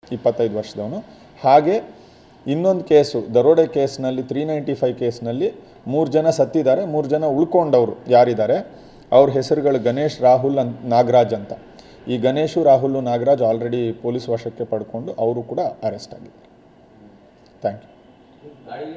ಇಪ್ಪತ್ತೈದು ವರ್ಷದವನು ಹಾಗೆ ಇನ್ನೊಂದು ಕೇಸು ದರೋಡೆ ಕೇಸ್ನಲ್ಲಿ ತ್ರೀ ನೈಂಟಿ ಫೈವ್ ಕೇಸ್ನಲ್ಲಿ ಮೂರು ಜನ ಸತ್ತಿದ್ದಾರೆ ಮೂರು ಜನ ಉಳ್ಕೊಂಡವರು ಯಾರಿದ್ದಾರೆ ಅವ್ರ ಹೆಸರುಗಳು ಗಣೇಶ್ ರಾಹುಲ್ ಅಂತ ನಾಗರಾಜ್ ಅಂತ ಈ ಗಣೇಶು ರಾಹುಲ್ ನಾಗರಾಜ್ ಆಲ್ರೆಡಿ ಪೊಲೀಸ್ ವಶಕ್ಕೆ ಪಡ್ಕೊಂಡು ಅವರು ಕೂಡ ಅರೆಸ್ಟ್ ಆಗಿದ್ದಾರೆ ಥ್ಯಾಂಕ್ ಯು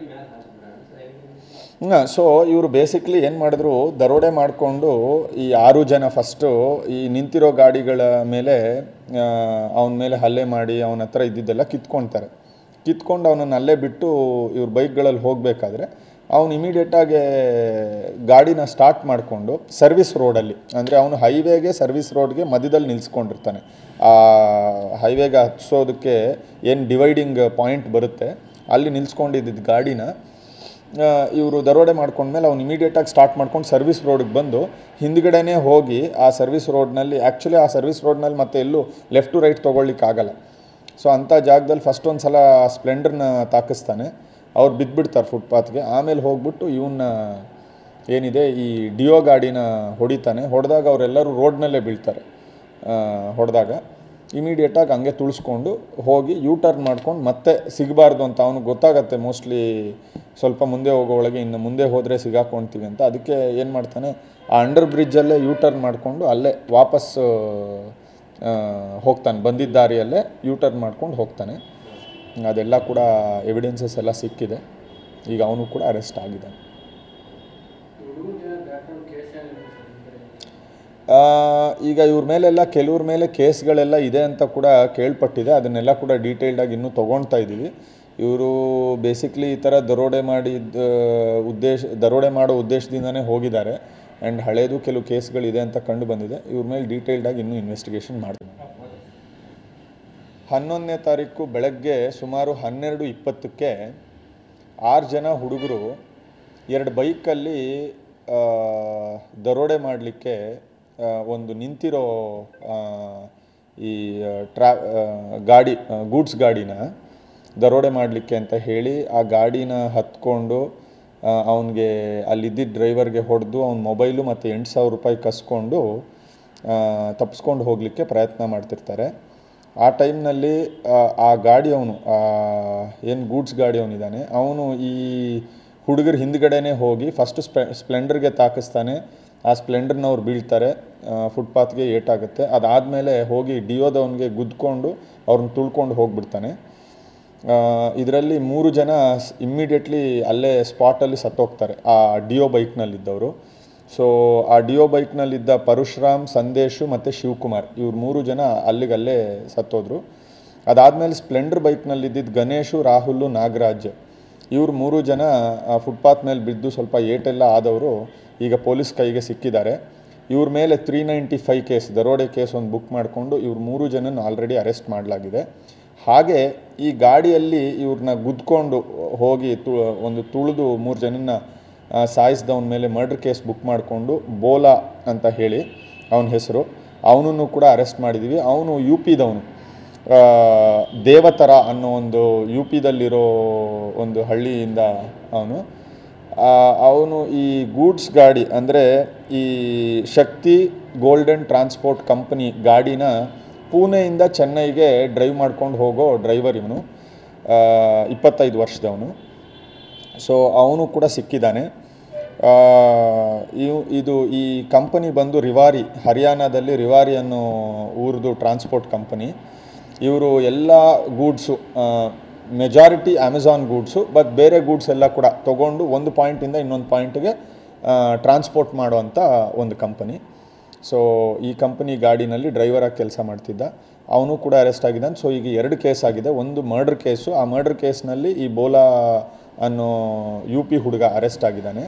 ಹಾಂ ಸೊ ಇವರು ಬೇಸಿಕ್ಲಿ ಏನು ಮಾಡಿದ್ರು ದರೋಡೆ ಮಾಡಿಕೊಂಡು ಈ ಆರು ಜನ ಫಸ್ಟು ಈ ನಿಂತಿರೋ ಗಾಡಿಗಳ ಮೇಲೆ ಅವನ ಮೇಲೆ ಹಲ್ಲೆ ಮಾಡಿ ಅವನ ಹತ್ರ ಇದ್ದಿದ್ದೆಲ್ಲ ಕಿತ್ಕೊಳ್ತಾರೆ ಕಿತ್ಕೊಂಡು ಅವನನ್ನು ಅಲ್ಲೇ ಬಿಟ್ಟು ಇವ್ರ ಬೈಕ್ಗಳಲ್ಲಿ ಹೋಗಬೇಕಾದ್ರೆ ಅವನು ಇಮಿಡಿಯೇಟಾಗಿ ಗಾಡಿನ ಸ್ಟಾರ್ಟ್ ಮಾಡಿಕೊಂಡು ಸರ್ವಿಸ್ ರೋಡಲ್ಲಿ ಅಂದರೆ ಅವನು ಹೈವೇಗೆ ಸರ್ವಿಸ್ ರೋಡ್ಗೆ ಮಧ್ಯದಲ್ಲಿ ನಿಲ್ಸ್ಕೊಂಡಿರ್ತಾನೆ ಆ ಹೈವೇಗೆ ಹತ್ಸೋದಕ್ಕೆ ಏನು ಡಿವೈಡಿಂಗ್ ಪಾಯಿಂಟ್ ಬರುತ್ತೆ ಅಲ್ಲಿ ನಿಲ್ಸ್ಕೊಂಡಿದ್ದ ಗಾಡಿನ ಇವರು ದರೋಡೆ ಮಾಡ್ಕೊಂಡ್ಮೇಲೆ ಅವ್ನು ಇಮಿಡಿಯೇಟಾಗಿ ಸ್ಟಾರ್ಟ್ ಮಾಡ್ಕೊಂಡು ಸರ್ವಿಸ್ ರೋಡ್ಗೆ ಬಂದು ಹಿಂದ್ಗಡೆನೇ ಹೋಗಿ ಆ ಸರ್ವಿಸ್ ರೋಡ್ನಲ್ಲಿ ಆ್ಯಕ್ಚುಲಿ ಆ ಸರ್ವಿಸ್ ರೋಡ್ನಲ್ಲಿ ಮತ್ತೆ ಎಲ್ಲೂ ಲೆಫ್ಟ್ ಟು ರೈಟ್ ತೊಗೊಳ್ಲಿಕ್ಕೆ ಆಗಲ್ಲ ಸೊ ಅಂಥ ಜಾಗದಲ್ಲಿ ಫಸ್ಟ್ ಒಂದು ಸಲ ಸ್ಪ್ಲೆಂಡರ್ನ ತಾಕಿಸ್ತಾನೆ ಅವ್ರು ಬಿದ್ದುಬಿಡ್ತಾರೆ ಫುಟ್ಪಾತ್ಗೆ ಆಮೇಲೆ ಹೋಗ್ಬಿಟ್ಟು ಇವನ್ನ ಏನಿದೆ ಈ ಡಿಯೋ ಗಾಡಿನ ಹೊಡಿತಾನೆ ಹೊಡೆದಾಗ ಅವರೆಲ್ಲರೂ ರೋಡ್ನಲ್ಲೇ ಬೀಳ್ತಾರೆ ಹೊಡೆದಾಗ ಇಮಿಡಿಯೇಟಾಗಿ ಹಂಗೆ ತುಳಿಸ್ಕೊಂಡು ಹೋಗಿ ಯೂ ಟರ್ನ್ ಮಾಡ್ಕೊಂಡು ಮತ್ತೆ ಸಿಗಬಾರ್ದು ಅಂತ ಅವನಿಗೆ ಗೊತ್ತಾಗತ್ತೆ ಮೋಸ್ಟ್ಲಿ ಸ್ವಲ್ಪ ಮುಂದೆ ಹೋಗೋ ಒಳಗೆ ಇನ್ನು ಮುಂದೆ ಹೋದರೆ ಸಿಗಾಕೊಳ್ತೀವಿ ಅಂತ ಅದಕ್ಕೆ ಏನು ಮಾಡ್ತಾನೆ ಆ ಅಂಡರ್ ಬ್ರಿಡ್ಜಲ್ಲೇ ಯೂ ಟರ್ನ್ ಮಾಡಿಕೊಂಡು ಅಲ್ಲೇ ವಾಪಸ್ ಹೋಗ್ತಾನೆ ಬಂದಿದ್ದ ದಾರಿಯಲ್ಲೇ ಯೂ ಟರ್ನ್ ಮಾಡ್ಕೊಂಡು ಹೋಗ್ತಾನೆ ಅದೆಲ್ಲ ಕೂಡ ಎವಿಡೆನ್ಸಸ್ ಎಲ್ಲ ಸಿಕ್ಕಿದೆ ಈಗ ಅವನು ಕೂಡ ಅರೆಸ್ಟ್ ಆಗಿದ್ದಾನೆ ಆ, ಈಗ ಇವ್ರ ಮೇಲೆಲ್ಲ ಕೆಲವ್ರ ಮೇಲೆ ಕೇಸ್ಗಳೆಲ್ಲ ಇದೆ ಅಂತ ಕೂಡ ಕೇಳ್ಪಟ್ಟಿದೆ ಅದನ್ನೆಲ್ಲ ಕೂಡ ಡೀಟೇಲ್ಡಾಗಿ ಇನ್ನೂ ತೊಗೊಳ್ತಾ ಇದ್ದೀವಿ ಇವರು ಬೇಸಿಕ್ಲಿ ಈ ಥರ ದರೋಡೆ ಮಾಡಿದ ಉದ್ದೇಶ ದರೋಡೆ ಮಾಡೋ ಉದ್ದೇಶದಿಂದನೇ ಹೋಗಿದ್ದಾರೆ ಆ್ಯಂಡ್ ಹಳೇದು ಕೆಲವು ಕೇಸ್ಗಳಿದೆ ಅಂತ ಕಂಡು ಬಂದಿದೆ ಇವ್ರ ಮೇಲೆ ಡೀಟೇಲ್ಡಾಗಿ ಇನ್ನೂ ಇನ್ವೆಸ್ಟಿಗೇಷನ್ ಮಾಡ್ತೀವಿ ಹನ್ನೊಂದನೇ ತಾರೀಕು ಬೆಳಗ್ಗೆ ಸುಮಾರು ಹನ್ನೆರಡು ಇಪ್ಪತ್ತಕ್ಕೆ ಆರು ಜನ ಹುಡುಗರು ಎರಡು ಬೈಕಲ್ಲಿ ಆ, ದರೋಡೆ ಮಾಡಲಿಕ್ಕೆ ಒಂದು ನಿಂತಿರೋ ಆ, ಈ ಟ್ರಾ ಆ, ಗಾಡಿ ಗೂಡ್ಸ್ ಗಾಡಿನ ದರೋಡೆ ಮಾಡಲಿಕ್ಕೆ ಅಂತ ಹೇಳಿ ಆ ಗಾಡಿನ ಹತ್ಕೊಂಡು ಅವನಿಗೆ ಅಲ್ಲಿದ್ದಿದ್ದ ಡ್ರೈವರ್ಗೆ ಹೊಡೆದು ಅವ್ನ ಮೊಬೈಲು ಮತ್ತು ಎಂಟು ಸಾವಿರ ರೂಪಾಯಿ ಕಸ್ಕೊಂಡು ತಪ್ಪಿಸ್ಕೊಂಡು ಹೋಗಲಿಕ್ಕೆ ಪ್ರಯತ್ನ ಮಾಡ್ತಿರ್ತಾರೆ ಆ ಟೈಮ್ನಲ್ಲಿ ಆ ಗಾಡಿ ಅವನು ಏನು ಗೂಡ್ಸ್ ಗಾಡಿ ಅವನಿದ್ದಾನೆ ಅವನು ಈ ಹುಡುಗರ ಹಿಂದ್ಗಡೆನೇ ಹೋಗಿ ಫಸ್ಟು ಸ್ಪೆ ಸ್ಪ್ಲೆಂಡರ್ಗೆ ತಾಕಿಸ್ತಾನೆ ಆ ಸ್ಪ್ಲೆಂಡರ್ನವ್ರು ಬೀಳ್ತಾರೆ ಫುಟ್ಪಾತ್ಗೆ ಏಟಾಗುತ್ತೆ ಅದಾದಮೇಲೆ ಹೋಗಿ ಡಿಯೋದವನಿಗೆ ಗುದ್ಕೊಂಡು ಅವ್ರನ್ನ ತುಳ್ಕೊಂಡು ಹೋಗ್ಬಿಡ್ತಾನೆ ಇದರಲ್ಲಿ ಮೂರು ಜನ ಇಮ್ಮಿಡಿಯೇಟ್ಲಿ ಅಲ್ಲೇ ಸ್ಪಾಟಲ್ಲಿ ಸತ್ತೋಗ್ತಾರೆ ಆ ಡಿಯೋ ಬೈಕ್ನಲ್ಲಿದ್ದವರು ಸೊ ಆ ಡಿಯೋ ಬೈಕ್ನಲ್ಲಿದ್ದ ಪರಶುರಾಮ್ ಸಂದೇಶು ಮತ್ತು ಶಿವಕುಮಾರ್ ಇವ್ರು ಮೂರು ಜನ ಅಲ್ಲಿಗಲ್ಲೇ ಸತ್ತೋದ್ರು ಅದಾದಮೇಲೆ ಸ್ಪ್ಲೆಂಡರ್ ಬೈಕ್ನಲ್ಲಿದ್ದಿದ್ದು ಗಣೇಶು ರಾಹುಲು ನಾಗರಾಜ್ ಇವ್ರು ಮೂರು ಜನ ಫುಟ್ಪಾತ್ ಮೇಲೆ ಬಿದ್ದು ಸ್ವಲ್ಪ ಏಟೆಲ್ಲ ಆದವರು ಈಗ ಪೊಲೀಸ್ ಕೈಗೆ ಸಿಕ್ಕಿದ್ದಾರೆ ಇವ್ರ ಮೇಲೆ ತ್ರೀ ನೈಂಟಿ ಫೈವ್ ಕೇಸ್ ದರೋಡೆ ಕೇಸ್ ಒಂದು ಬುಕ್ ಮಾಡಿಕೊಂಡು ಇವ್ರ ಮೂರು ಜನನ ಆಲ್ರೆಡಿ ಅರೆಸ್ಟ್ ಮಾಡಲಾಗಿದೆ ಹಾಗೆ ಈ ಗಾಡಿಯಲ್ಲಿ ಇವ್ರನ್ನ ಗುದ್ಕೊಂಡು ಹೋಗಿ ತು ಒಂದು ತುಳಿದು ಮೂರು ಜನನ ಸಾಯಿಸಿದವನ ಮೇಲೆ ಮರ್ಡರ್ ಕೇಸ್ ಬುಕ್ ಮಾಡಿಕೊಂಡು ಬೋಲಾ ಅಂತ ಹೇಳಿ ಅವನ ಹೆಸರು ಅವನನ್ನು ಕೂಡ ಅರೆಸ್ಟ್ ಮಾಡಿದ್ದೀವಿ ಅವನು ಯು ಪಿದವನು ದೇವತರ ಅನ್ನೋ ಒಂದು ಯು ಪಿದಲ್ಲಿರೋ ಒಂದು ಹಳ್ಳಿಯಿಂದ ಅವನು ಅವನು ಈ ಗೂಡ್ಸ್ ಗಾಡಿ ಅಂದರೆ ಈ ಶಕ್ತಿ ಗೋಲ್ಡನ್ ಟ್ರಾನ್ಸ್ಪೋರ್ಟ್ ಕಂಪನಿ ಗಾಡಿನ ಪೂನೆಯಿಂದ ಚೆನ್ನೈಗೆ ಡ್ರೈವ್ ಮಾಡ್ಕೊಂಡು ಹೋಗೋ ಡ್ರೈವರ್ ಇವನು ಇಪ್ಪತ್ತೈದು ವರ್ಷದವನು ಸೊ ಅವನು ಕೂಡ ಸಿಕ್ಕಿದ್ದಾನೆ ಆ, ಇವ್ ಇದು ಈ ಕಂಪನಿ ಬಂದು ರಿವಾರಿ ಹರಿಯಾಣದಲ್ಲಿ ರಿವಾರಿ ಅನ್ನೋ ಊರದು ಟ್ರಾನ್ಸ್ಪೋರ್ಟ್ ಕಂಪನಿ ಇವರು ಎಲ್ಲ goods majority Amazon goods but ಬೇರೆ ಗೂಡ್ಸ್ ಎಲ್ಲ ಕೂಡ ತೊಗೊಂಡು ಒಂದು ಪಾಯಿಂಟಿಂದ ಇನ್ನೊಂದು ಪಾಯಿಂಟ್ಗೆ ಟ್ರಾನ್ಸ್ಪೋರ್ಟ್ ಮಾಡುವಂಥ ಒಂದು ಕಂಪನಿ ಸೊ ಈ ಕಂಪನಿ ಗಾಡಿನಲ್ಲಿ ಡ್ರೈವರಾಗಿ ಕೆಲಸ ಮಾಡ್ತಿದ್ದ ಅವನು ಕೂಡ ಅರೆಸ್ಟ್ ಆಗಿದ್ದಾನೆ ಸೊ ಈಗ ಎರಡು ಕೇಸ್ ಆಗಿದೆ ಒಂದು ಮರ್ಡರ್ ಕೇಸು ಆ ಮರ್ಡರ್ ಕೇಸ್ನಲ್ಲಿ ಈ ಬೋಲಾ ಅನ್ನೋ ಯು ಪಿ ಹುಡುಗ ಅರೆಸ್ಟ್ ಆಗಿದ್ದಾನೆ